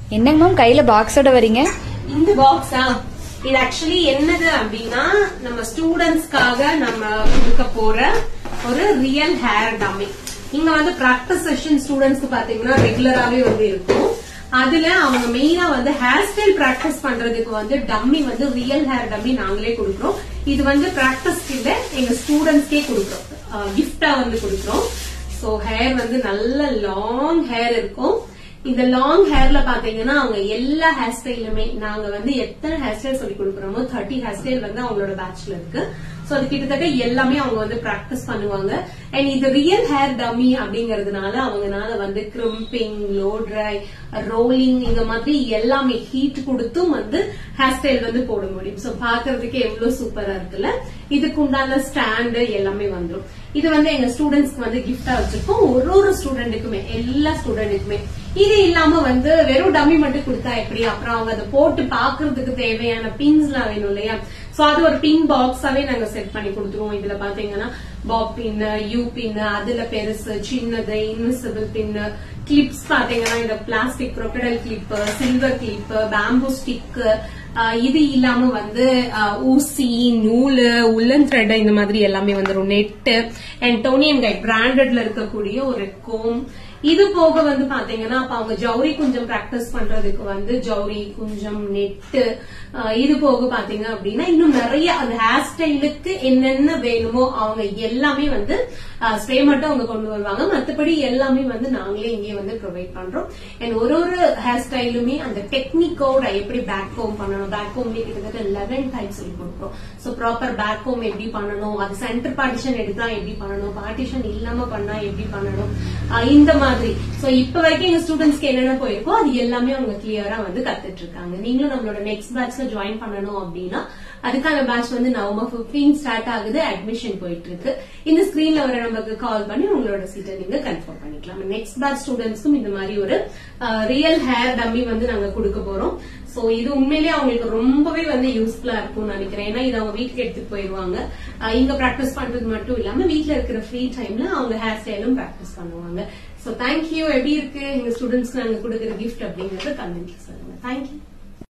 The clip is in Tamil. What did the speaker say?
என்னங்க மேம் கையில பாக்ஸோட வரீங்க இந்த பாக்ஸா இது ஆக்சுவலி என்னது அப்படின்னா நம்ம ஸ்டூடெண்ட்ஸ்க்காக நம்ம கொடுக்க போற ஒரு ரியல் ஹேர் டம்மி இங்க வந்து பிராக்டிஸ் செஷன் ஸ்டூடெண்ட்ஸ்க்கு பாத்தீங்கன்னா ரெகுலராவே வந்து இருக்கும் அதுல அவங்க மெயினா வந்து ஹேர் ஸ்டைல் பிராக்டிஸ் பண்றதுக்கு வந்து டம்மி வந்து ரியல் ஹேர் டம்மி நாங்களே கொடுக்குறோம் இது வந்து பிராக்டிஸ் இல்ல எங்க ஸ்டூடெண்ட்ஸ்க்கே கொடுக்குறோம் கிஃப்டா வந்து கொடுக்குறோம் சோ ஹேர் வந்து நல்ல லாங் ஹேர் இருக்கும் இந்த லாங் ஹேர்ல பாத்தீங்கன்னா அவங்க எல்லா ஹேர் ஸ்டைலுமே நாங்க வந்து எத்தனை ஹேர் ஸ்டைல் சொல்லி கொடுக்குறோமோ தேர்ட்டி ஹேர் ஸ்டைல் வந்து அவங்களோட பேட்ச்ல இருக்கு சோ அது கிட்டத்தட்ட எல்லாமே அவங்க வந்து பிராக்டிஸ் பண்ணுவாங்க அண்ட் இது ரியல் ஹேர் டம்மி அப்படிங்கறதுனால அவங்கனால வந்து கிரிம்பிங் லோ ட்ரை ரோலிங் இந்த மாதிரி எல்லாமே ஹீட் கொடுத்தும் வந்து ஹேர் ஸ்டைல் வந்து போட முடியும் சோ பாக்குறதுக்கு எவ்வளவு சூப்பரா இருக்குல்ல இதுக்கு உண்டான ஸ்டாண்டு எல்லாமே வந்துடும் இது வந்து எங்க ஸ்டூடெண்ட்ஸ்க்கு வந்து கிஃப்டா வச்சிருக்கோம் ஒரு ஒரு ஸ்டூடெண்ட்டுக்குமே எல்லா ஸ்டூடெண்ட்டுக்குமே இது இல்லாம வந்து வெறும் டம்மி மட்டும் கொடுத்தா எப்படி அப்புறம் அவங்க அதை போட்டு பாக்குறதுக்கு தேவையான பின்ஸ் எல்லாம் வேணும் இல்லையா சோ அது ஒரு பின் பாக்ஸாவே நாங்க செட் பண்ணி கொடுத்துருவோம் இதுல பாத்தீங்கன்னா பாப் பின் யூ பின் அதுல பெருசு சின்னது இன்விசிபிள் பின் கிளிப்ஸ் பாத்தீங்கன்னா இந்த plastic crocodile clip silver clip bamboo stick இது இல்லாம வந்து அஹ், ஊசி நூலு உள்ளன் த்ரெட் இந்த மாதிரி எல்லாமே வந்துரும் நெட் அண்ட் டோனியம் கைட் பிராண்டட்ல இருக்கக்கூடிய ஒரு கோம் இது போக வந்து பாத்தீங்கன்னா அப்ப அவங்க ஜவுரி குஞ்சம் பிராக்டிஸ் பண்றதுக்கு வந்து ஜவுரி குஞ்சம் நெட்டு இது போக பாத்தீங்க அப்படின்னா இன்னும் நிறைய அந்த ஹேர் ஸ்டைலுக்கு என்னென்ன வேணுமோ அவங்க எல்லாமே வந்து ஸ்ப்ரே மட்டும் அவங்க கொண்டு வருவாங்க மத்தபடி எல்லாமே வந்து நாங்களே இங்கே வந்து ப்ரொவைட் பண்றோம் அண்ட் ஒரு ஒரு ஹேர் ஸ்டைலுமே அந்த டெக்னிக்கோட எப்படி பேக் கோம் பண்ணணும் பேக் கோம்லேயே கிட்டத்தட்ட லெவன் டைப் சொல்லி கொடுக்குறோம் ஸோ ப்ராப்பர் பேக் கோம் எப்படி பண்ணணும் அது சென்டர் பார்ட்டிஷன் எடுத்தா எப்படி பண்ணணும் பார்ட்டிஷன் இல்லாம பண்ணா எப்படி பண்ணணும் அஹ் இந்த மாதிரி சோ இப்ப வரைக்கும் எங்க ஸ்டூடெண்ட்ஸ்க்கு என்னென்ன போயிருக்கோ அது எல்லாமே அவங்க கிளியரா வந்து கத்துட்டு இருக்காங்க நீங்களும் நம்மளோட நெக்ஸ்ட் பேட்ச்ல ஜாயின் பண்ணணும் அப்படின்னா அதுக்கான பேட்ச் வந்து நவம்பர் 15 ஸ்டார்ட் ஆகுது அட்மிஷன் போயிட்டு இருக்கு இந்த ஸ்கிரீன்ல வர நமக்கு கால் பண்ணி உங்களோட சீட்டை நீங்க கன்ஃபார்ம் பண்ணிக்கலாம் நெக்ஸ்ட் பேட்ச் ஸ்டூடெண்ட்ஸ்க்கும் இந்த மாதிரி ஒரு ரியல் ஹேர் டம்மி வந்து நாங்க கொடுக்க போறோம் சோ இது உண்மையிலேயே அவங்களுக்கு ரொம்பவே வந்து யூஸ்ஃபுல்லா இருக்கும்னு நினைக்கிறேன் ஏன்னா இது அவங்க வீட்டுக்கு எடுத்துட்டு போயிருவாங்க அஹ் இங்க பிராக்டிஸ் பண்றது மட்டும் இல்லாம வீட்ல இருக்கிற ஃப்ரீ டைம்ல அவங்க ஹேர் ஸ்டைலும் பிராக்டிஸ் பண்ணுவாங்க சோ தேங்க்யூ எப்படி இருக்கு எங்க ஸ்டூடெண்ட்ஸ்க்கு நாங்க கொடுக்குற கிஃப்ட் அப்படிங்கறத கமெண்ட்ல சொல்லுங்க தேங்க்யூ